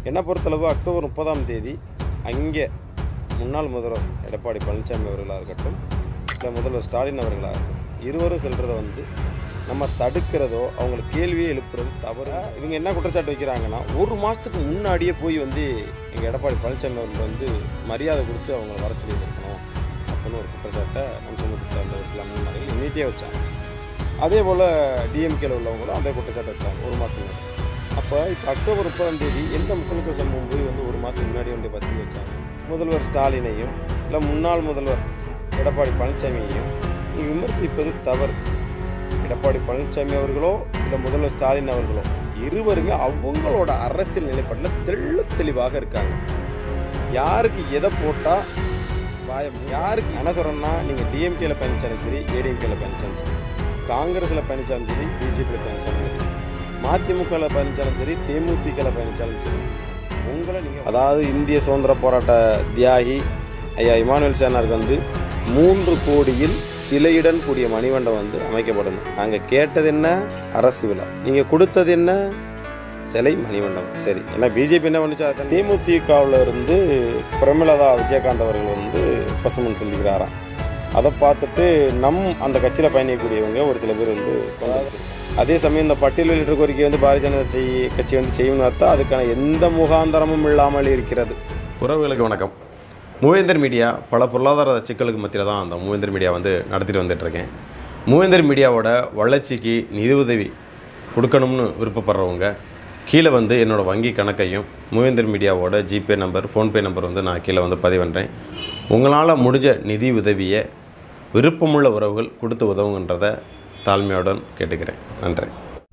என்னை பொறுத்தளவு அக்டோபர் முப்பதாம் தேதி அங்கே முன்னாள் முதல்வர் எடப்பாடி பழனிசாமி அவர்களாக இருக்கட்டும் இல்லை முதல்வர் ஸ்டாலின் அவர்களாக இருக்கட்டும் இருவரும் செல்றதை வந்து நம்ம தடுக்கிறதோ அவங்களுக்கு கேள்வியே எழுப்புறது தவறு இவங்க என்ன குற்றச்சாட்டு வைக்கிறாங்கன்னா ஒரு மாதத்துக்கு முன்னாடியே போய் வந்து எங்கள் எடப்பாடி பழனிசாமி அவர்கள் வந்து மரியாதை கொடுத்து அவங்கள வர சொல்லியிருக்கணும் அப்படின்னு ஒரு குற்றச்சாட்டை வம்சமுத்து சார்ந்த ஒரு சில முன்னாடிகள் இன்னிட்டே வச்சாங்க அதே போல் டிஎம்கேல உள்ளவங்களும் அதே குற்றச்சாட்டு வச்சாங்க ஒரு மாதத்துக்கு முன்னாடி அப்போ இப்போ அக்டோபர் முப்பதாம் தேதி எந்த முக்கியத்துவ சம்பவம் போய் வந்து ஒரு மாதத்துக்கு முன்னாடி வந்து பற்றி வச்சாங்க முதல்வர் ஸ்டாலினையும் இல்லை முன்னாள் முதல்வர் எடப்பாடி பழனிசாமியையும் நீ விமர்சிப்பது தவறு எடப்பாடி பழனிசாமி அவர்களோ இல்லை முதல்வர் ஸ்டாலின் அவர்களோ இருவருமே அவங்களோட அரசியல் நிலைப்பாட்டில் தெள்ள தெளிவாக இருக்காங்க யாருக்கு எதை போட்டால் வாயம் யாருக்கு என்ன சொல்கிறேன்னா நீங்கள் டிஎம்கேல பயணிச்சாலும் சரி ஏடிஎம்கேல பயணிச்சாலும் சரி காங்கிரஸில் பயணிச்சாலும் சரி பிஜேபியில் பயணிச்சாலும் சரி மதிமுகவில் பயணிச்சாலும் சரி தேமுதிகவில் பயணிச்சாலும் சரி உங்களை நீங்கள் அதாவது இந்திய சுதந்திர போராட்ட தியாகி ஐயா இமானுவேல் சேனாருக்கு வந்து மூன்று கோடியில் சிலையுடன் கூடிய மணிமண்டபம் வந்து அமைக்கப்படணும் நாங்கள் கேட்டது என்ன அரசு விழா நீங்கள் கொடுத்தது என்ன சிலை மணிமண்டபம் சரி ஏன்னா பிஜேபி என்ன பண்ணுச்சா தேமுதிகவில் இருந்து பிரமிளதா விஜயகாந்த் அவர்கள் வந்து பசுமன் சொல்லிக்கிறாராம் அதை பார்த்துட்டு நம் அந்த கட்சியில் பயணிக்கக்கூடியவங்க ஒரு சில பேர் வந்து கொண்டாச்சு அதே சமயம் இந்த பட்டியல் வெளியிட்ட கோரிக்கை வந்து பாரதிய ஜனதா செய் கட்சி வந்து செய்யணும்னு பார்த்தா அதுக்கான எந்த முகாந்தரமும் இல்லாமல் இருக்கிறது உறவுகளுக்கு வணக்கம் மூவேந்தர் மீடியா பல பொருளாதார சிக்கலுக்கு மத்தியில் தான் அந்த மூவேந்தர் மீடியா வந்து நடத்திட்டு வந்துட்டுருக்கேன் மூவேந்தர் மீடியாவோட வளர்ச்சிக்கு நிதி உதவி கொடுக்கணும்னு விருப்பப்படுறவங்க கீழே வந்து என்னோடய வங்கி கணக்கையும் மூவேந்தர் மீடியாவோட ஜிபே நம்பர் ஃபோன்பே நம்பர் வந்து நான் கீழே வந்து பதிவு பண்ணுறேன் உங்களால் முடிஞ்ச நிதி உதவியை விருப்பமுள்ள உறவுகள் கொடுத்து உதவுங்கன்றதை தாழ்மையுடன் கேட்டுக்கிறேன் நன்றி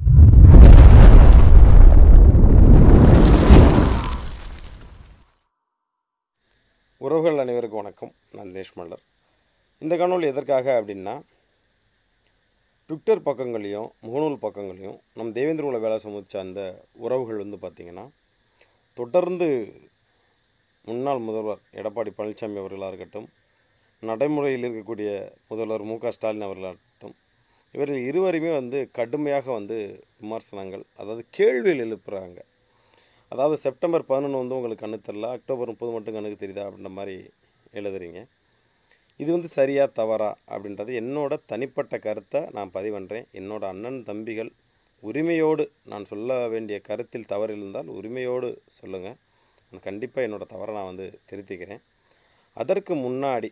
உறவுகள் அனைவருக்கும் வணக்கம் நான் தினேஷ் மல்லர் இந்த காணொளி எதற்காக அப்படின்னா ட்விட்டர் பக்கங்களையும் முகநூல் பக்கங்களையும் நம் தேவேந்திர குல வேலை சமூக அந்த உறவுகள் வந்து பார்த்திங்கன்னா தொடர்ந்து முன்னாள் முதல்வர் எடப்பாடி பழனிசாமி அவர்களாக இருக்கட்டும் நடைமுறையில் இருக்கக்கூடிய முதல்வர் மு க ஸ்டாலின் அவர்களாகட்டும் இவர்கள் இருவரையுமே வந்து கடுமையாக வந்து விமர்சனங்கள் அதாவது கேள்விகள் எழுப்புறாங்க அதாவது செப்டம்பர் பதினொன்று வந்து உங்களுக்கு கண்ணு தெரில அக்டோபர் முப்பது மட்டும் கண்ணுக்கு தெரியுதா அப்படின்ற மாதிரி எழுதுறீங்க இது வந்து சரியா தவறா அப்படின்றது என்னோட தனிப்பட்ட கருத்தை நான் பதிவு பண்ணுறேன் என்னோட அண்ணன் தம்பிகள் உரிமையோடு நான் சொல்ல வேண்டிய கருத்தில் தவறு இருந்தால் உரிமையோடு சொல்லுங்கள் நான் கண்டிப்பாக என்னோட தவறை நான் வந்து திருத்திக்கிறேன் அதற்கு முன்னாடி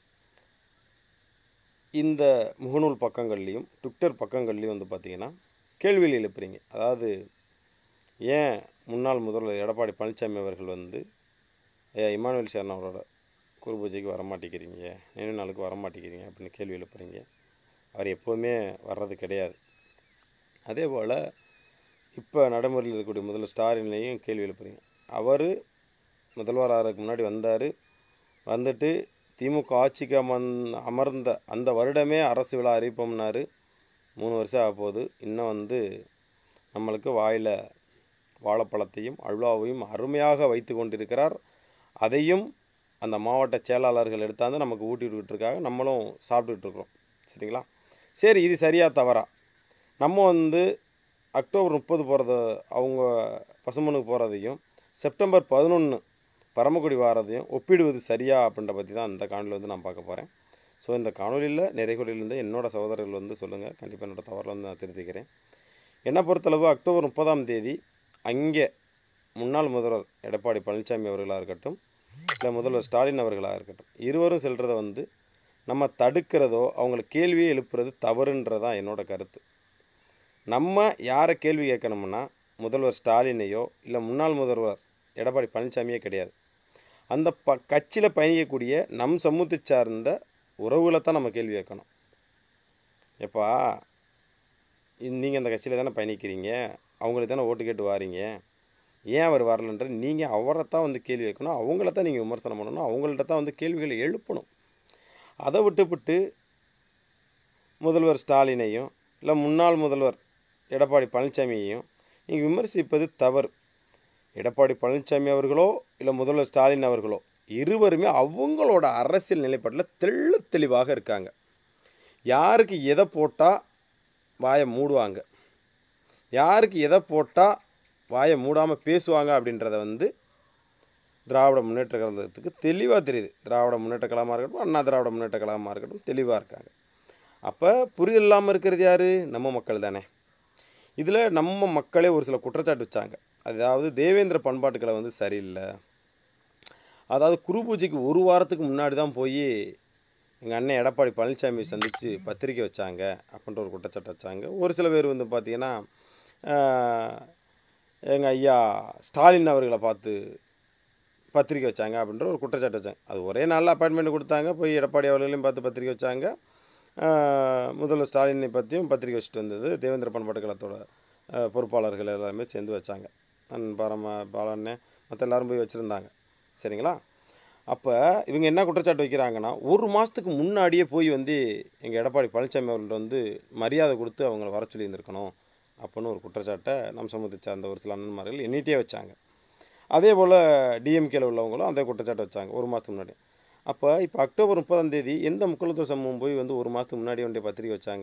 இந்த முகநூல் பக்கங்கள்லேயும் ட்விட்டர் பக்கங்கள்லேயும் வந்து பார்த்திங்கன்னா கேள்விகள் எழுப்புறீங்க அதாவது ஏன் முன்னாள் முதல்வர் எடப்பாடி பழனிசாமி அவர்கள் வந்து ஏ இமானுவேல் சேரன் அவரோட குரு பூஜைக்கு வரமாட்டேங்கிறீங்க நினைவு நாளுக்கு வரமாட்டேங்கிறீங்க அப்படின்னு கேள்வி எழுப்புறீங்க அவர் எப்போவுமே வர்றது கிடையாது அதே போல் இப்போ நடைமுறையில் இருக்கக்கூடிய முதல்வர் ஸ்டாலினையும் கேள்வி எழுப்புறீங்க அவர் முதல்வர் ஆகிறதுக்கு முன்னாடி வந்தார் வந்துட்டு திமுக ஆட்சிக்கு அமர்ந் அமர்ந்த அந்த வருடமே அரசு விழா அறிவிப்போம்னாரு மூணு வருஷம் ஆக போகுது இன்னும் வந்து நம்மளுக்கு வாயில் வாழைப்பழத்தையும் அல்வாவையும் அருமையாக வைத்து கொண்டிருக்கிறார் அதையும் அந்த மாவட்ட செயலாளர்கள் எடுத்தாந்து நமக்கு ஊட்டி விட்டுருக்காங்க நம்மளும் சாப்பிட்டுட்டு இருக்கிறோம் சரிங்களா சரி இது சரியாக தவறா நம்ம வந்து அக்டோபர் முப்பது போகிறத அவங்க பசுமனுக்கு போகிறதையும் செப்டம்பர் பதினொன்று பரமக்குடி வாரதையும் ஒப்பிடுவது சரியா அப்படின்ற பற்றி தான் இந்த காணொலியில் வந்து நான் பார்க்க போகிறேன் ஸோ இந்த காணொலியில் நிறைகுறையிலேருந்து என்னோடய சகோதரர்கள் வந்து சொல்லுங்கள் கண்டிப்பாக என்னோடய தவறில் வந்து நான் திருத்திக்கிறேன் என்னை பொறுத்தளவு அக்டோபர் முப்பதாம் தேதி அங்கே முன்னாள் முதல்வர் எடப்பாடி பழனிசாமி அவர்களாக இருக்கட்டும் இல்லை முதல்வர் ஸ்டாலின் அவர்களாக இருக்கட்டும் இருவரும் செல்றதை வந்து நம்ம தடுக்கிறதோ அவங்களுக்கு கேள்வியே எழுப்புறது தவறுன்றதான் என்னோட கருத்து நம்ம யாரை கேள்வி கேட்கணும்னா முதல்வர் ஸ்டாலினையோ இல்லை முன்னாள் முதல்வர் எடப்பாடி பழனிசாமியே கிடையாது அந்த ப கட்சியில் பயணிக்கக்கூடிய நம் சமூகத்தை சார்ந்த உறவுகளை தான் நம்ம கேள்வி கேட்கணும் எப்பா நீங்கள் அந்த கட்சியில் தானே பயணிக்கிறீங்க அவங்களுக்கு தானே ஓட்டு கேட்டு வாரீங்க ஏன் அவர் வரலன்ற நீங்கள் அவரை தான் வந்து கேள்வி வைக்கணும் அவங்கள தான் நீங்கள் விமர்சனம் பண்ணணும் அவங்கள்ட்ட தான் வந்து கேள்விகளை எழுப்பணும் அதை விட்டுவிட்டு முதல்வர் ஸ்டாலினையும் இல்லை முன்னாள் முதல்வர் எடப்பாடி பழனிசாமியையும் நீங்கள் விமர்சிப்பது தவறு எடப்பாடி பழனிசாமி அவர்களோ இல்லை முதல்வர் ஸ்டாலின் அவர்களோ இருவருமே அவங்களோட அரசியல் நிலைப்பாட்டில் தெள்ள தெளிவாக இருக்காங்க யாருக்கு எதை போட்டால் வாயை மூடுவாங்க யாருக்கு எதை போட்டால் வாயை மூடாமல் பேசுவாங்க அப்படின்றத வந்து திராவிட முன்னேற்ற கழகத்துக்கு தெளிவாக தெரியுது திராவிட முன்னேற்ற கழகமாக இருக்கட்டும் அண்ணா திராவிட முன்னேற்ற கழகமாக இருக்கட்டும் தெளிவாக இருக்காங்க அப்போ புரிதல் இல்லாமல் இருக்கிறது யார் நம்ம மக்கள் தானே இதில் நம்ம மக்களே ஒரு சில குற்றச்சாட்டு வச்சாங்க அதாவது தேவேந்திர பண்பாட்டுக்களை வந்து சரியில்லை அதாவது குரு பூஜைக்கு ஒரு வாரத்துக்கு முன்னாடி தான் போய் எங்கள் அண்ணன் எடப்பாடி பழனிசாமி சந்தித்து பத்திரிக்கை வச்சாங்க அப்படின்ற ஒரு குற்றச்சாட்டு வச்சாங்க ஒரு சில பேர் வந்து பார்த்திங்கன்னா எங்கள் ஐயா ஸ்டாலின் அவர்களை பார்த்து பத்திரிக்கை வச்சாங்க அப்படின்ற ஒரு குற்றச்சாட்டு வச்சாங்க அது ஒரே நாளில் அப்பாயின்மெண்ட் கொடுத்தாங்க போய் எடப்பாடி அவர்களையும் பார்த்து பத்திரிக்கை வச்சாங்க ஆஹ் முதல்வர் ஸ்டாலினை பற்றியும் பத்திரிக்கை வச்சுட்டு வந்தது தேவேந்திர பண்பாட்டு கழகத்தோட ஆஹ் பொறுப்பாளர்கள் எல்லாருமே சேர்ந்து வச்சாங்க அண்ணன் பாரம பாலண்ணே மற்ற எல்லாரும் போய் வச்சுருந்தாங்க சரிங்களா அப்போ இவங்க என்ன குற்றச்சாட்டு வைக்கிறாங்கன்னா ஒரு மாதத்துக்கு முன்னாடியே போய் வந்து எங்கள் எடப்பாடி பழனிசாமி அவர்கள்ட்ட வந்து மரியாதை கொடுத்து அவங்கள வர சொல்லி இருந்திருக்கணும் அப்படின்னு ஒரு குற்றச்சாட்டை நம் சமூகத்தை சார்ந்த ஒரு சில அண்ணன்மார்கள் எண்ணிட்டே வச்சாங்க அதே போல் டிஎம்கேல உள்ளவங்களும் அதே குற்றச்சாட்டு வச்சாங்க ஒரு மாதத்துக்கு முன்னாடி அப்போ இப்போ அக்டோபர் முப்பதாம் தேதி எந்த முக்கியத்துவ சமூகம் போய் வந்து ஒரு மாதத்துக்கு முன்னாடி வந்து பத்திரிக்கை வச்சாங்க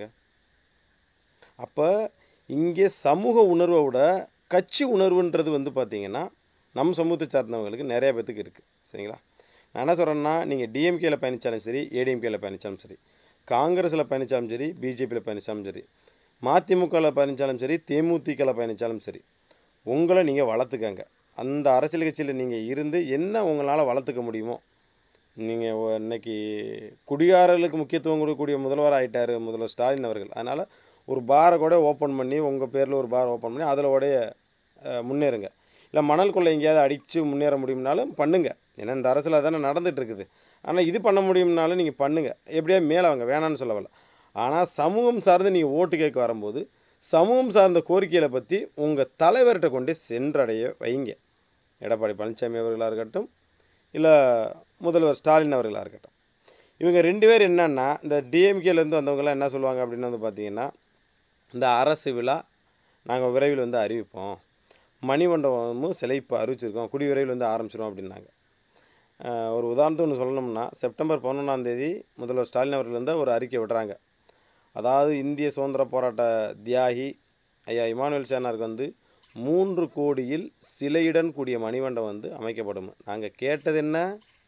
அப்போ இங்கே சமூக உணர்வை விட கட்சி உணர்வுன்றது வந்து பார்த்திங்கன்னா நம்ம சமூகத்தை சார்ந்தவங்களுக்கு நிறைய பேத்துக்கு இருக்குது சரிங்களா நான் என்ன சொல்கிறேன்னா நீங்கள் டிஎம்கேல பயணித்தாலும் சரி ஏடிஎம்கேல பயணித்தாலும் சரி காங்கிரஸில் பயணித்தாலும் சரி பிஜேபியில் பயணித்தாலும் சரி மதிமுகவில் பயணித்தாலும் சரி தேமுதிகவில் பயணித்தாலும் சரி உங்களை நீங்கள் வளர்த்துக்கங்க அந்த அரசியல் கட்சியில் நீங்கள் இருந்து என்ன உங்களால் வளர்த்துக்க முடியுமோ நீங்கள் இன்னைக்கு குடிகாரர்களுக்கு முக்கியத்துவம் கொடுக்கக்கூடிய முதல்வர் ஆகிட்டார் முதல்வர் ஸ்டாலின் அவர்கள் அதனால் ஒரு பாரை கூட ஓப்பன் பண்ணி உங்கள் பேரில் ஒரு பார் ஓப்பன் பண்ணி அதில் உடைய அஹ், முன்னேறுங்க இல்லை மணல் கொள்ளை எங்கேயாவது அடித்து முன்னேற முடியும்னாலும் பண்ணுங்க ஏன்னா இந்த அரசில் தானே நடந்துட்டு இருக்குது ஆனால் இது பண்ண முடியும்னாலும் நீங்கள் பண்ணுங்கள் எப்படியா மேலே வாங்க வேணான்னு சொல்ல வரல ஆனால் சமூகம் சார்ந்து நீங்கள் ஓட்டு கேட்க வரும்போது சமூகம் சார்ந்த கோரிக்கைகளை பற்றி உங்கள் தலைவர்கிட்ட கொண்டு சென்றடைய வைங்க எடப்பாடி பழனிசாமி அவர்களாக இருக்கட்டும் இல்லை முதல்வர் ஸ்டாலின் அவர்களாக இருக்கட்டும் இவங்க ரெண்டு பேர் என்னன்னா இந்த டிஎம்கேலேருந்து வந்தவங்கலாம் என்ன சொல்லுவாங்க அப்படின்னு வந்து பார்த்தீங்கன்னா இந்த அரசு விழா நாங்கள் விரைவில் வந்து அறிவிப்போம் மணிமண்டபமும் சிலை இப்போ அறிவிச்சிருக்கோம் குடி விரைவில் வந்து ஆரம்பிச்சிடும் அப்படின்னாங்க அஹ் ஒரு உதாரணத்துக்கு ஒன்று சொல்லணும்னா செப்டம்பர் பதினொன்றாம் தேதி முதல்வர் ஸ்டாலின் அவர்கள் வந்து ஒரு அறிக்கை விடுறாங்க அதாவது இந்திய சுதந்திர போராட்ட தியாகி ஐயா இமானுவேல் சேனாருக்கு வந்து மூன்று கோடியில் சிலையுடன் கூடிய மணிமண்டபம் வந்து அமைக்கப்படும் நாங்கள் கேட்டது என்ன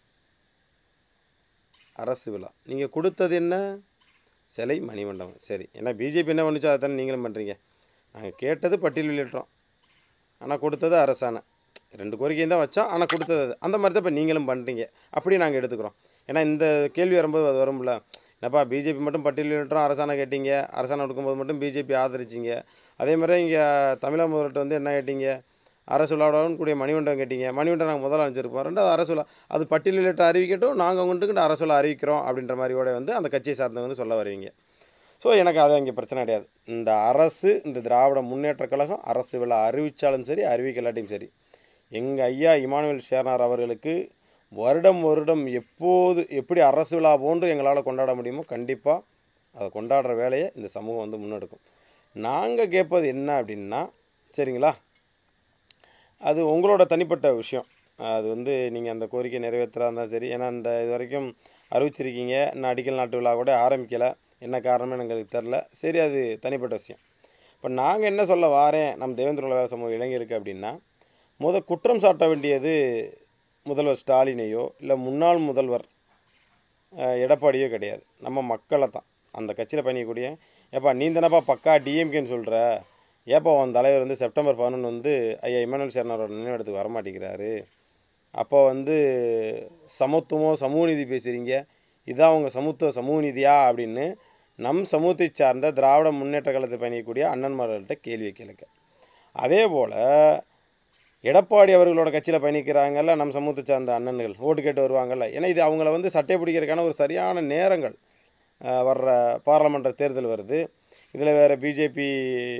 அரசு விழா நீங்கள் கொடுத்தது என்ன சிலை மணிமண்டபம் சரி ஏன்னா பிஜேபி என்ன பண்ணுச்சோ அதை தானே நீங்களும் பண்ணுறீங்க நாங்கள் கேட்டது பட்டியல் வெளியிட்டோம் ஆனால் கொடுத்தது அரசாணை ரெண்டு கோரிக்கையும் தான் வச்சோம் ஆனால் கொடுத்தது அது. அந்த மாதிரி தான் இப்போ நீங்களும் பண்ணுறீங்க அப்படியே நாங்கள் எடுத்துக்கிறோம் ஏன்னா இந்த கேள்வி வரும்போது அது வரும்ல என்னப்பா பிஜேபி மட்டும் பட்டியல் வெளியிட்டோம் அரசாணை கேட்டீங்க அரசாணை கொடுக்கும்போது மட்டும் பிஜேபி ஆதரிச்சிங்க அதே மாதிரி இங்கே தமிழக முதல்வர்கிட்ட வந்து என்ன கேட்டீங்க அரசு விழாவுடன் கூடிய மணிமண்டபம் கேட்டீங்க மணிமண்டபம் நாங்கள் முதல்ல அனுப்பிச்சிருப்போம் ரெண்டாவது அரசு விழா அது பட்டியல் வெளியிட்ட அறிவிக்கட்டும் நாங்கள் உங்கள்கிட்ட அரசு விழா அறிவிக்கிறோம் அப்படின்ற மாதிரி கூட வந்து அந்த கட்சியை சார்ந்தவங்க வந்து சொல்ல வருவீங்க ஸோ எனக்கு அது இங்கே பிரச்சனை கிடையாது இந்த அரசு இந்த திராவிட முன்னேற்ற கழகம் அரசு விழா அறிவித்தாலும் சரி அறிவிக்கலாட்டியும் சரி எங்கள் ஐயா இமானுவேல் ஷேர்னார் அவர்களுக்கு வருடம் வருடம் எப்போது எப்படி அரசு விழா போன்று எங்களால் கொண்டாட முடியுமோ கண்டிப்பாக அதை கொண்டாடுற வேலையை இந்த சமூகம் வந்து முன்னெடுக்கும் நாங்கள் கேட்பது என்ன அப்படின்னா சரிங்களா அது உங்களோட தனிப்பட்ட விஷயம் அது வந்து நீங்கள் அந்த கோரிக்கை நிறைவேற்றுறதா இருந்தாலும் சரி ஏன்னா இந்த இது வரைக்கும் அறிவிச்சிருக்கீங்க இன்னும் அடிக்கல் நாட்டு விழா கூட ஆரம்பிக்கலை என்ன காரணம்னு எங்களுக்கு தெரில சரி அது தனிப்பட்ட விஷயம் இப்போ நாங்கள் என்ன சொல்ல வாரேன் நம்ம தேவேந்திர உலக சமூக இளைஞருக்கு அப்படின்னா முத குற்றம் சாட்ட வேண்டியது முதல்வர் ஸ்டாலினையோ இல்லை முன்னாள் முதல்வர் அஹ், எடப்பாடியோ கிடையாது நம்ம மக்களை தான் அந்த கட்சியில் பயணிக்கக்கூடிய ஏப்பா நீ தானப்பா பக்கா டிஎம்கேன்னு சொல்கிற ஏப்பா உன் தலைவர் வந்து செப்டம்பர் பதினொன்று வந்து ஐயா இமானுவல் சேர்னாரோட நினைவிடத்துக்கு வரமாட்டேங்கிறாரு அப்போ வந்து சமத்துவம் சமூக நீதி பேசுகிறீங்க இதான் உங்கள் சமத்துவ சமூக நீதியா அப்படின்னு நம் சமூகத்தை சார்ந்த திராவிட முன்னேற்ற கழகத்தில் பயணிக்கக்கூடிய அண்ணன்மார்கள்ட்ட கேள்வி கேளுங்க அதே போல் எடப்பாடி அவர்களோட கட்சியில் பயணிக்கிறாங்கல்ல நம்ம சமூகத்தை சார்ந்த அண்ணன்கள் ஓட்டு கேட்டு வருவாங்கல்ல ஏன்னா இது அவங்கள வந்து சட்டை பிடிக்கிறதுக்கான ஒரு சரியான நேரங்கள் அஹ், வர்ற பாராளுமன்ற தேர்தல் வருது இதில் வேறு பிஜேபி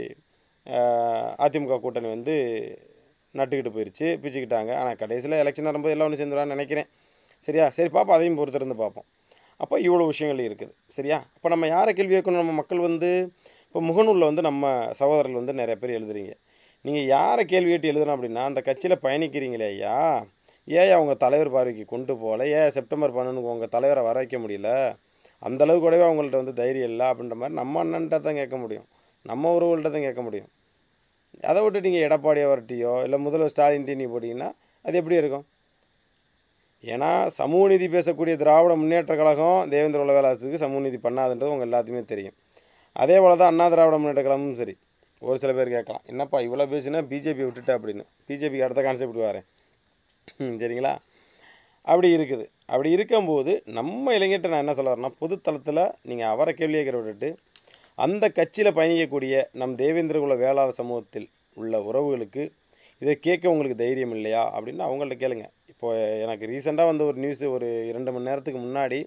அதிமுக கூட்டணி வந்து நட்டுக்கிட்டு போயிடுச்சு பிச்சுக்கிட்டாங்க ஆனால் கடைசியில் எலெக்ஷன் வரும்போது எல்லாம் ஒன்று சேர்ந்துருவான்னு நினைக்கிறேன் சரியா சரி பார்ப்போம் அதையும் பொறுத்திருந்து பார்ப்போம் அப்போ இவ்வளோ விஷயங்கள் இருக்குது சரியா அப்போ நம்ம யாரை கேள்வி கேட்கணும் நம்ம மக்கள் வந்து இப்போ முகநூலில் வந்து நம்ம சகோதரர்கள் வந்து நிறைய பேர் எழுதுறீங்க நீங்கள் யாரை கேள்வி கேட்டு எழுதுறோம் அப்படின்னா அந்த கட்சியில் பயணிக்கிறீங்களே ஐயா ஏன் அவங்க தலைவர் பார்வைக்கு கொண்டு போகல ஏன் செப்டம்பர் பன்னெண்டுக்கு உங்கள் தலைவரை வர வைக்க முடியல அந்த அளவுக்கு கூடவே அவங்கள்ட்ட வந்து தைரியம் இல்லை அப்படின்ற மாதிரி நம்ம அண்ணன்ட்ட தான் கேட்க முடியும் நம்ம உறவுகள்கிட்ட தான் கேட்க முடியும் அதை விட்டு நீங்கள் எடப்பாடி அவர்கிட்டயோ இல்லை முதல்வர் ஸ்டாலின்கிட்ட நீங்கள் போட்டிங்கன்னா அது எப்படி இருக்கும் ஏன்னா சமூக நீதி பேசக்கூடிய திராவிட முன்னேற்ற கழகம் தேவேந்திர உலகலாசத்துக்கு சமூக நீதி பண்ணாதுன்றது உங்கள் எல்லாத்துக்குமே தெரியும் அதே போல் தான் அண்ணா திராவிட முன்னேற்ற கழகமும் சரி ஒரு சில பேர் கேட்கலாம் என்னப்பா இவ்வளோ பேசுனா பிஜேபி விட்டுட்ட அப்படின்னு பிஜேபிக்கு அடுத்த கான்செப்ட் வரேன் ம், சரிங்களா அப்படி இருக்குது அப்படி இருக்கும்போது நம்ம இளைஞர்கிட்ட நான் என்ன சொல்ல வரேன்னா பொதுத்தளத்தில் நீங்கள் அவரை கேள்வி கேட்குற விட்டுட்டு அந்த கட்சியில் பயணிக்கக்கூடிய நம் தேவேந்திரகுல வேளாளர் சமூகத்தில் உள்ள உறவுகளுக்கு இதை கேட்க உங்களுக்கு தைரியம் இல்லையா அப்படின்னு அவங்கள்ட்ட கேளுங்க இப்போ எனக்கு ரீசெண்டாக வந்த ஒரு நியூஸ் ஒரு இரண்டு மணி நேரத்துக்கு முன்னாடி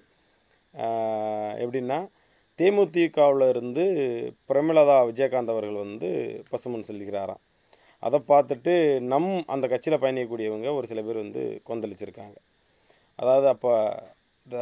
ஆஹ், எப்படின்னா தேமுதிகவில் இருந்து பிரமிளதா விஜயகாந்த் அவர்கள் வந்து பசுமன் சொல்லிக்கிறாராம் அதை பார்த்துட்டு நம் அந்த கட்சியில் பயணிக்கக்கூடியவங்க ஒரு சில பேர் வந்து கொந்தளிச்சிருக்காங்க அதாவது அப்போ த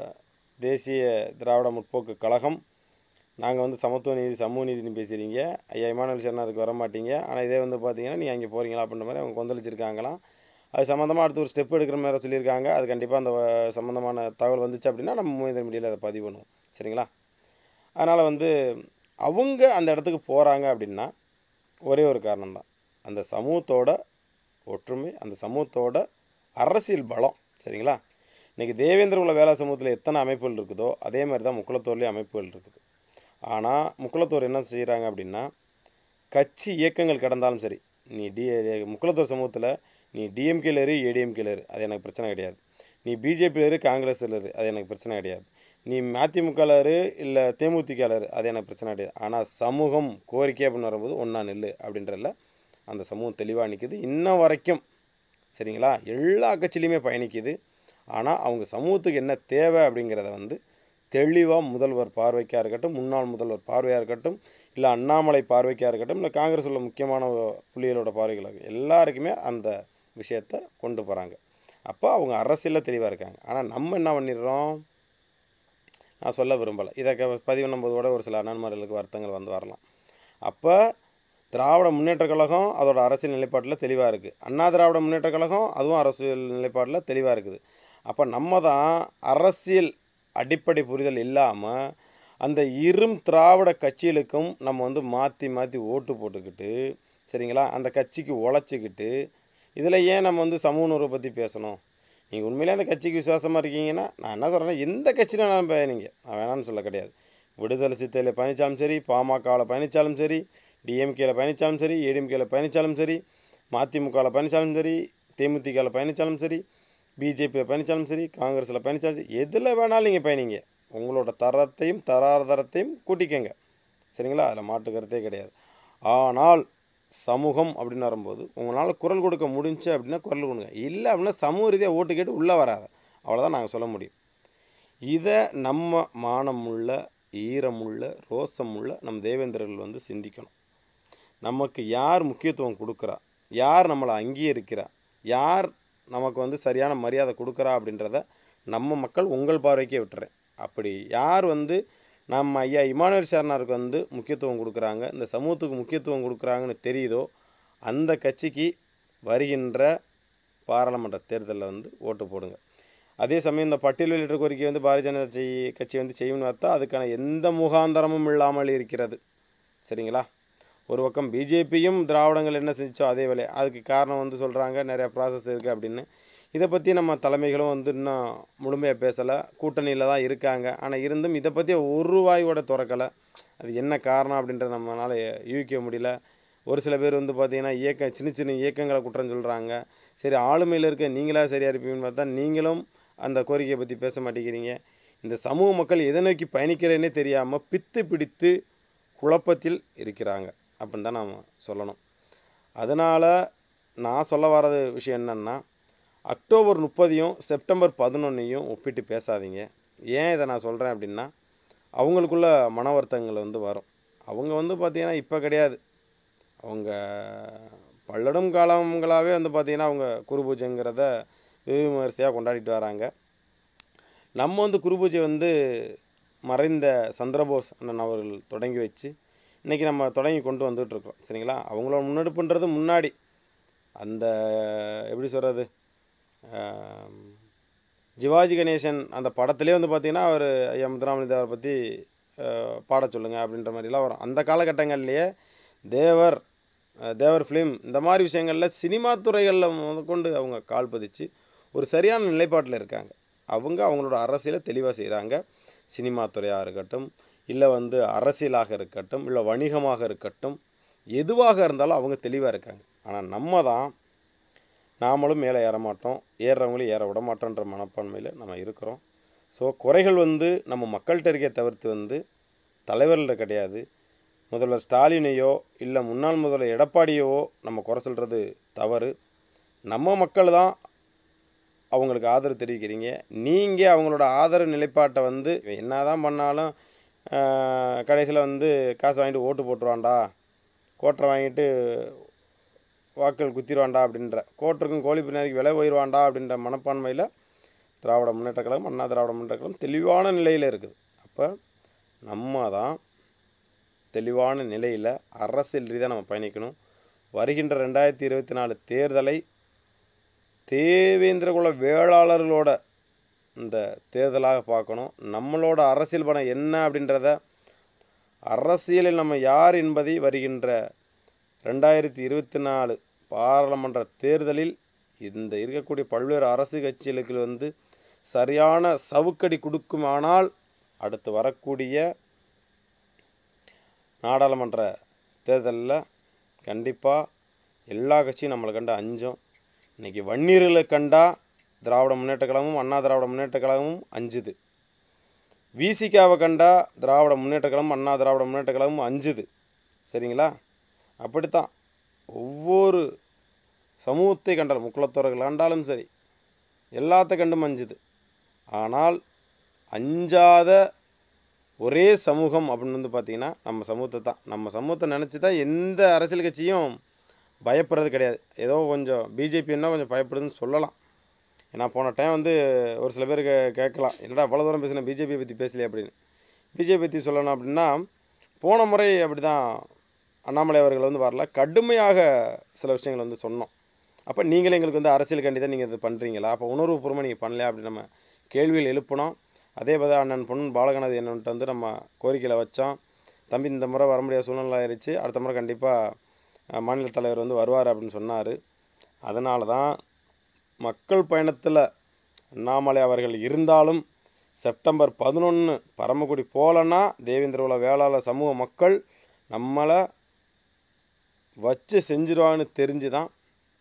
தேசிய திராவிட முற்போக்கு கழகம் நாங்கள் வந்து சமத்துவ நீதி சமூக நீதினு பேசுகிறீங்க ஐயா இமானுவல் சரணருக்கு வர மாட்டீங்க ஆனால் இதே வந்து பார்த்தீங்கன்னா நீ அங்கே போகிறீங்களா அப்படின்ற மாதிரி அவங்க கொந்தளிச்சிருக்காங்களாம் அது சம்மந்தமாக அடுத்து ஒரு ஸ்டெப் எடுக்கிற மாதிரி சொல்லியிருக்காங்க அது கண்டிப்பாக அந்த வ- சம்மந்தமான தகவல் வந்துச்சு அப்படின்னா நம்ம மூவேந்தர் மீடியாவில் அதை பதிவு பண்ணுவோம் சரிங்களா அதனால் வந்து அவங்க அந்த இடத்துக்கு போகிறாங்க அப்படின்னா ஒரே ஒரு காரணம்தான் அந்த சமூகத்தோட ஒற்றுமை அந்த சமூகத்தோட அரசியல் பலம் சரிங்களா இன்றைக்கி தேவேந்திர குல வேளா சமூகத்தில் எத்தனை அமைப்புகள் இருக்குதோ அதே மாதிரி தான் முக்குளத்தூர்லேயும் அமைப்புகள் இருக்குது ஆனால் முக்குளத்தூர் என்ன செய்கிறாங்க அப்படின்னா கட்சி இயக்கங்கள் கடந்தாலும் சரி நீ டி முக்குளத்தூர் சமூகத்தில் நீ டிஎம்கேல இரு ஏடிஎம்கேல இரு அது எனக்கு பிரச்சனை கிடையாது நீ பிஜேபியில் இரு காங்கிரஸில் இரு அது எனக்கு பிரச்சனை கிடையாது நீ மதிமுகவில் இரு இல்லை தேமுதிகவில் இரு அது எனக்கு பிரச்சனை கிடையாது ஆனால் சமூகம் கோரிக்கை அப்படின்னு வரும்போது ஒன்றா நெல் அப்படின்றதுல அந்த சமூகம் தெளிவாக நிற்குது இன்ன வரைக்கும் சரிங்களா எல்லா கட்சியிலையுமே பயணிக்குது ஆனால் அவங்க சமூகத்துக்கு என்ன தேவை அப்படிங்கிறத வந்து தெளிவாக முதல்வர் பார்வைக்காக இருக்கட்டும் முன்னாள் முதல்வர் பார்வையாக இருக்கட்டும் இல்லை அண்ணாமலை பார்வைக்காக இருக்கட்டும் இல்லை காங்கிரஸ் உள்ள முக்கியமான புள்ளிகளோட பார்வைகளாக எல்லாருக்குமே அந்த விஷயத்தை கொண்டு போகிறாங்க அப்போ அவங்க அரசியலில் தெளிவாக இருக்காங்க ஆனால் நம்ம என்ன பண்ணிடுறோம் நான் சொல்ல விரும்பலை இதை க- பதிவு பண்ணும்போதோட ஒரு சில அண்ணன்மார்களுக்கு வருத்தங்கள் வந்து வரலாம் அப்போ திராவிட முன்னேற்ற கழகம் அதோட அரசியல் நிலைப்பாட்டில் தெளிவாக இருக்குது அண்ணா திராவிட முன்னேற்ற கழகம் அதுவும் அரசியல் நிலைப்பாட்டில் தெளிவாக இருக்குது அப்போ நம்ம தான் அரசியல் அடிப்படை புரிதல் இல்லாமல் அந்த இரும் திராவிட கட்சிகளுக்கும் நம்ம வந்து மாற்றி மாற்றி ஓட்டு போட்டுக்கிட்டு சரிங்களா அந்த கட்சிக்கு உழைச்சிக்கிட்டு இதில் ஏன் நம்ம வந்து சமூக உணர்வை பற்றி பேசணும் நீங்கள் உண்மையிலே அந்த கட்சிக்கு விசுவாசமாக இருக்கீங்கன்னா நான் என்ன சொல்கிறேன்னா எந்த கட்சியில் நான் பயணிங்க நான் வேணாம்னு சொல்ல கிடையாது விடுதலை சித்தையில் பயணித்தாலும் சரி பாமகவில் பயணித்தாலும் சரி டிஎம்கேல பயணித்தாலும் சரி ஏடிஎம்கேல பயணித்தாலும் சரி மதிமுகவில் பயணித்தாலும் சரி தேமுதிகவில் பயணித்தாலும் சரி பிஜேபியில் பயணித்தாலும் சரி காங்கிரஸில் பயணித்தாலும் சரி எதில் வேணாலும் நீங்கள் பயணிங்க உங்களோட தரத்தையும் தராதரத்தையும் கூட்டிக்கங்க சரிங்களா அதில் மாற்று கருத்தே கிடையாது ஆனால் சமூகம் அப்படின்னு வரும்போது உங்களால் குரல் கொடுக்க முடிஞ்சு அப்படின்னா குரல் கொடுங்க இல்லை அப்படின்னா சமூக ரீதியாக ஓட்டு கேட்டு உள்ளே வராது அவ்வளோதான் நாங்கள் சொல்ல முடியும் இதை நம்ம மானமுள்ள ஈரமுள்ள ரோசமுள்ள நம் தேவேந்திரர்கள் வந்து சிந்திக்கணும் நமக்கு யார் முக்கியத்துவம் கொடுக்குறா யார் நம்மளை அங்கீகரிக்கிறா யார் நமக்கு வந்து சரியான மரியாதை கொடுக்குறா அப்படின்றத நம்ம மக்கள் உங்கள் பார்வைக்கே விட்டுறேன் அப்படி யார் வந்து நம்ம ஐயா இமானுவேல் சார்னாருக்கு வந்து முக்கியத்துவம் கொடுக்குறாங்க இந்த சமூகத்துக்கு முக்கியத்துவம் கொடுக்குறாங்கன்னு தெரியுதோ அந்த கட்சிக்கு வருகின்ற பாராளுமன்ற தேர்தலில் வந்து ஓட்டு போடுங்க அதே சமயம் இந்த பட்டியல் வெளியிட்ட கோரிக்கை வந்து பாரதிய ஜனதா செய்- கட்சி வந்து செய்யும்னு பார்த்தா அதுக்கான எந்த முகாந்தரமும் இல்லாமல் இருக்கிறது சரிங்களா ஒரு பக்கம் பிஜேபியும் திராவிடங்கள் என்ன செஞ்சோ அதே வேலை அதுக்கு காரணம் வந்து சொல்கிறாங்க நிறைய ப்ராசஸ் இருக்குது அப்படின்னு இதை பற்றி நம்ம தலைமைகளும் வந்து இன்னும் முழுமையாக பேசலை கூட்டணியில் தான் இருக்காங்க ஆனால் இருந்தும் இதை பற்றி ஒரு வாயோட திறக்கலை அது என்ன காரணம் அப்படின்றத நம்மளால் யூகிக்க முடியல ஒரு சில பேர் வந்து பார்த்திங்கன்னா இயக்க சின்ன சின்ன இயக்கங்களை குற்றம் சொல்கிறாங்க சரி ஆளுமையில் இருக்க நீங்களா சரியாக இருப்பீங்கன்னு பார்த்தா நீங்களும் அந்த கோரிக்கையை பற்றி பேச மாட்டேங்கிறீங்க இந்த சமூக மக்கள் எதை நோக்கி பயணிக்கிறேன்னே தெரியாமல் பித்து பிடித்து குழப்பத்தில் இருக்கிறாங்க அப்படின்னு தான் நாம் சொல்லணும் அதனால் நான் சொல்ல வர்றது விஷயம் என்னென்னா அக்டோபர் முப்பதையும் செப்டம்பர் பதினொன்றையும் ஒப்பிட்டு பேசாதீங்க ஏன் இதை நான் சொல்கிறேன் அப்படின்னா அவங்களுக்குள்ள மன வருத்தங்கள் வந்து வரும் அவங்க வந்து பார்த்திங்கன்னா இப்போ கிடையாது அவங்க பல்லடும் காலங்களாகவே வந்து பார்த்திங்கன்னா அவங்க குரு பூஜைங்கிறத வெகு விமரிசையாக கொண்டாடிட்டு வராங்க நம்ம வந்து குரு பூஜை வந்து மறைந்த சந்திரபோஸ் அண்ணன் அவர்கள் தொடங்கி வச்சு இன்றைக்கி நம்ம தொடங்கி கொண்டு வந்துட்டுருக்கோம் சரிங்களா அவங்களோட முன்னெடுப்புன்றது முன்னாடி அந்த எப்படி சொல்கிறது ஜிவாஜி கணேசன் அந்த படத்திலே வந்து பார்த்திங்கன்னா அவர் ஐயா முத்துராமலிங்க தேவரை பற்றி பாட சொல்லுங்க அப்படின்ற மாதிரிலாம் வரும் அந்த காலகட்டங்கள்லேயே தேவர் அஹ், தேவர் ஃபிலிம் இந்த மாதிரி விஷயங்களில் சினிமா துறைகளில் முதற்கொண்டு அவங்க கால் பதிச்சு ஒரு சரியான நிலைப்பாட்டில் இருக்காங்க அவங்க அவங்களோட அரசியலை தெளிவாக செய்கிறாங்க சினிமா துறையாக இருக்கட்டும் இல்லை வந்து அரசியலாக இருக்கட்டும் இல்லை வணிகமாக இருக்கட்டும் எதுவாக இருந்தாலும் அவங்க தெளிவாக இருக்காங்க ஆனால் நம்ம தான் நாமளும் மேலே ஏற மாட்டோம் ஏறுறவங்களும் ஏற விட மாட்டோன்ற மனப்பான்மையில் நம்ம இருக்கிறோம் ஸோ குறைகள் வந்து நம்ம மக்கள்கிட்ட இருக்கே தவிர்த்து வந்து தலைவர்கள்ட்ட கிடையாது முதல்வர் ஸ்டாலினையோ இல்லை முன்னாள் முதல்வர் எடப்பாடியவோ நம்ம குறை சொல்கிறது தவறு நம்ம மக்கள் தான் அவங்களுக்கு ஆதரவு தெரிவிக்கிறீங்க நீங்கள் அவங்களோட ஆதரவு நிலைப்பாட்டை வந்து என்ன தான் பண்ணாலும் கடைசியில் வந்து காசு வாங்கிட்டு ஓட்டு போட்டுருவான்டா கோட்டரை வாங்கிட்டு வாக்கள் குத்திடுவான்டா அப்படின்ற கோட்டருக்கும் கோழி பின்னாடிக்கு விலை போயிடுவான்டா அப்படின்ற மனப்பான்மையில் திராவிட முன்னேற்ற கழகம் அண்ணா திராவிட முன்னேற்ற கழகம் தெளிவான நிலையில் இருக்குது அப்போ நம்ம தான் தெளிவான நிலையில் அரசியல் ரீதியாக நம்ம பயணிக்கணும் வருகின்ற ரெண்டாயிரத்தி இருபத்தி நாலு தேர்தலை தேவேந்திரகுல வேளாளர்களோட இந்த தேர்தலாக பார்க்கணும் நம்மளோட அரசியல் பணம் என்ன அப்படின்றத அரசியலில் நம்ம யார் என்பதை வருகின்ற ரெண்டாயிரத்தி இருபத்தி நாலு பாராளுமன்ற தேர்தலில் இந்த இருக்கக்கூடிய பல்வேறு அரசு கட்சிகளுக்கு வந்து சரியான சவுக்கடி கொடுக்குமானால் அடுத்து வரக்கூடிய நாடாளுமன்ற தேர்தலில் கண்டிப்பாக எல்லா கட்சியும் நம்மளை கண்டு அஞ்சும் இன்றைக்கி வன்னியர்களை கண்டா திராவிட முன்னேற்ற கழகமும் அண்ணா திராவிட முன்னேற்ற கழகமும் அஞ்சுது விசிகாவை கண்டா திராவிட முன்னேற்ற கழகம் அண்ணா திராவிட முன்னேற்ற கழகமும் அஞ்சுது சரிங்களா அப்படித்தான் ஒவ்வொரு சமூகத்தை கண்டாலும் முக்குளத்தோர்கள் கண்டாலும் சரி எல்லாத்த கண்டும் அஞ்சுது ஆனால் அஞ்சாத ஒரே சமூகம் அப்படின்னு வந்து பார்த்திங்கன்னா நம்ம சமூகத்தை தான் நம்ம சமூகத்தை நினச்சி தான் எந்த அரசியல் கட்சியும் பயப்படுறது கிடையாது ஏதோ கொஞ்சம் பிஜேபின்னா கொஞ்சம் பயப்படுதுன்னு சொல்லலாம் ஏன்னா போன டைம் வந்து ஒரு சில பேர் கே கேட்கலாம் என்னடா அவ்வளோ தூரம் பேசின பிஜேபியை பற்றி பேசலையே அப்படின்னு பிஜேபி பற்றி சொல்லணும் அப்படின்னா போன முறை அப்படி தான் அண்ணாமலை அவர்கள் வந்து வரல கடுமையாக சில விஷயங்கள் வந்து சொன்னோம் அப்போ நீங்களே எங்களுக்கு வந்து அரசியல் கண்டி தான் நீங்கள் இது பண்ணுறீங்களா அப்போ உணர்வுபூர்வமாக நீங்கள் பண்ணலையா அப்படின்னு நம்ம கேள்வியில் எழுப்பினோம் அதே போல் அண்ணன் பொன் பாலகநாதி என்னன்ட்டு வந்து நம்ம கோரிக்கையில் வச்சோம் தம்பி இந்த முறை வர முடியாத சூழ்நிலை ஆயிடுச்சு அடுத்த முறை கண்டிப்பாக மாநில தலைவர் வந்து வருவார் அப்படின்னு சொன்னார் அதனால தான் மக்கள் பயணத்தில் அண்ணாமலை அவர்கள் இருந்தாலும் செப்டம்பர் பதினொன்று பரமக்குடி போகலன்னா தேவேந்திரகுல வேளாளர் சமூக மக்கள் நம்மளை வச்சு செஞ்சிருவாங்கன்னு தெரிஞ்சு தான்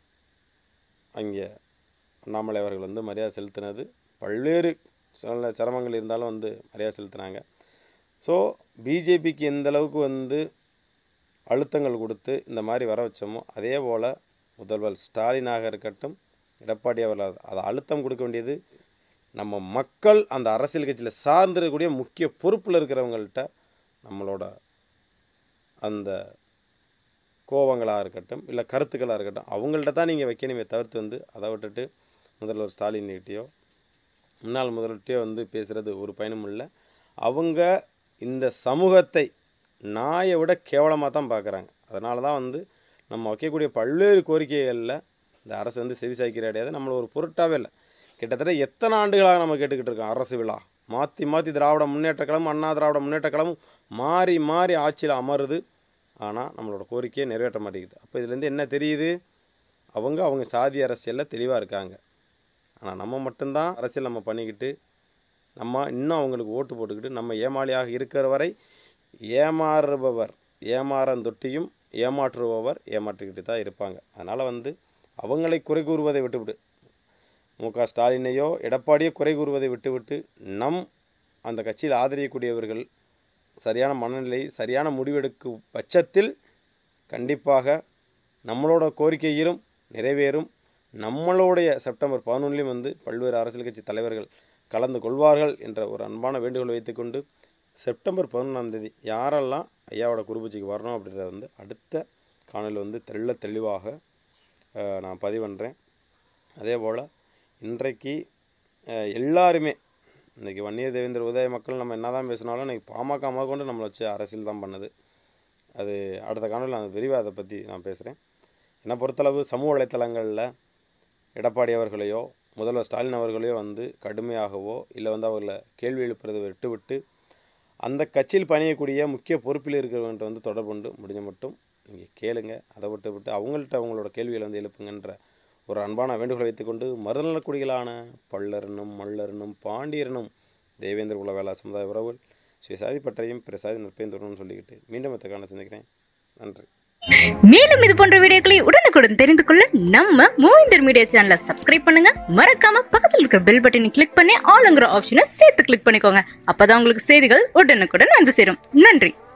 அங்கே அண்ணாமலை அவர்கள் வந்து மரியாதை செலுத்தினது பல்வேறு சில சிரமங்கள் இருந்தாலும் வந்து மரியாதை செலுத்தினாங்க ஸோ பிஜேபிக்கு எந்த அளவுக்கு வந்து அழுத்தங்கள் கொடுத்து இந்த மாதிரி வர வச்சோமோ அதே போல் முதல்வர் ஸ்டாலினாக இருக்கட்டும் எடப்பாடி அவர்கள் அதை அழுத்தம் கொடுக்க வேண்டியது நம்ம மக்கள் அந்த அரசியல் கட்சியில் சார்ந்திருக்கக்கூடிய முக்கிய பொறுப்பில் இருக்கிறவங்கள்ட்ட நம்மளோட அந்த கோபங்களாக இருக்கட்டும் இல்லை கருத்துக்களாக இருக்கட்டும் அவங்கள்ட்ட தான் நீங்கள் வைக்கணுமே தவிர்த்து வந்து அதை விட்டுட்டு முதல்வர் ஸ்டாலின்கிட்டயோ முன்னாள் முதல்வர்கிட்டயோ வந்து பேசுகிறது ஒரு பயனும் இல்லை அவங்க இந்த சமூகத்தை நாயை விட கேவலமாக தான் பார்க்குறாங்க அதனால தான் வந்து நம்ம வைக்கக்கூடிய பல்வேறு கோரிக்கைகளில் இந்த அரசு வந்து செவி சாய்க்கிற கிடையாது நம்மளை ஒரு பொருட்டாவே இல்லை கிட்டத்தட்ட எத்தனை ஆண்டுகளாக நம்ம கேட்டுக்கிட்டு இருக்கோம் அரசு விழா மாற்றி மாற்றி திராவிட முன்னேற்ற கழகம் அண்ணா திராவிட முன்னேற்ற கழகம் மாறி மாறி ஆட்சியில் அமருது ஆனால் நம்மளோட கோரிக்கையை நிறைவேற்ற மாட்டேங்குது அப்போ இதுலேருந்து என்ன தெரியுது அவங்க அவங்க சாதி அரசியலில் தெளிவாக இருக்காங்க ஆனால் நம்ம மட்டும்தான் அரசியல் நம்ம பண்ணிக்கிட்டு நம்ம இன்னும் அவங்களுக்கு ஓட்டு போட்டுக்கிட்டு நம்ம ஏமாளியாக இருக்கிற வரை ஏமாறுபவர் ஏமாறந்தொட்டியும் ஏமாற்றுபவர் ஏமாற்றிக்கிட்டு தான் இருப்பாங்க அதனால் வந்து அவங்களை குறை கூறுவதை விட்டுவிட்டு மு க ஸ்டாலினையோ எடப்பாடியோ குறை கூறுவதை விட்டுவிட்டு நம் அந்த கட்சியில் ஆதரிக்கக்கூடியவர்கள் சரியான மனநிலை சரியான முடிவெடுக்கும் பட்சத்தில் கண்டிப்பாக நம்மளோட கோரிக்கையிலும் நிறைவேறும் நம்மளுடைய செப்டம்பர் பதினொன்றுலையும் வந்து பல்வேறு அரசியல் கட்சி தலைவர்கள் கலந்து கொள்வார்கள் என்ற ஒரு அன்பான வேண்டுகோள் வைத்துக்கொண்டு செப்டம்பர் பதினொன்றாம் தேதி யாரெல்லாம் ஐயாவோட குருபூஜைக்கு வரணும் அப்படின்றத வந்து அடுத்த காணொலியில் வந்து தெள்ள தெளிவாக அஹ், நான் பதிவு பண்ணுறேன் அதே போல் இன்றைக்கு அஹ், எல்லாருமே இன்றைக்கி வன்னிய தேவேந்திர உதய மக்கள் நம்ம என்ன தான் பேசினாலும் இன்றைக்கி பாமக கொண்டு நம்மளை வச்சு அரசியல் தான் பண்ணுது அது அடுத்த காணொலியில் நான் விரிவாக அதை பற்றி நான் பேசுகிறேன் என்னை பொறுத்தளவு சமூக வலைத்தளங்களில் எடப்பாடி அவர்களையோ முதல்வர் ஸ்டாலின் அவர்களையோ வந்து கடுமையாகவோ இல்லை வந்து அவர்களை கேள்வி எழுப்புறதை விட்டுவிட்டு அந்த கட்சியில் பணியக்கூடிய முக்கிய பொறுப்பில் இருக்கிறவன்ட்டு வந்து தொடர்பு கொண்டு முடிஞ்ச மட்டும் நீங்கள் கேளுங்க அதை விட்டு விட்டு அவங்கள்ட்ட அவங்களோட கேள்விகளை வந்து எழுப்புங்கன்ற ஒரு அன்பான வேண்டுகோளை வைத்துக்கொண்டு மறுநலக்குடிகளான பல்லரனும் மல்லரனும் பாண்டியரனும் தேவேந்திர குலவேலா சமுதாய உறவுகள் ஸ்ரீ சாதி பற்றையும் பிற சாதி நற்பேந்தரனும் சொல்லிக்கிட்டு மீண்டும் மற்றக்கான சந்திக்கிறேன் நன்றி மேலும் இது போன்ற வீடியோக்களை உடனுக்குடன் தெரிந்து கொள்ள நம்ம மூவிந்தர் மீடியா சேனலை சப்ஸ்கிரைப் பண்ணுங்க மறக்காம பக்கத்தில் இருக்கிற பெல் பட்டனை கிளிக் பண்ணி ஆளுங்கிற ஆப்ஷனை சேர்த்து கிளிக் பண்ணிக்கோங்க அப்பதான் உங்களுக்கு செய்திகள் உடனுக்குடன் வந்து சேரும் நன்றி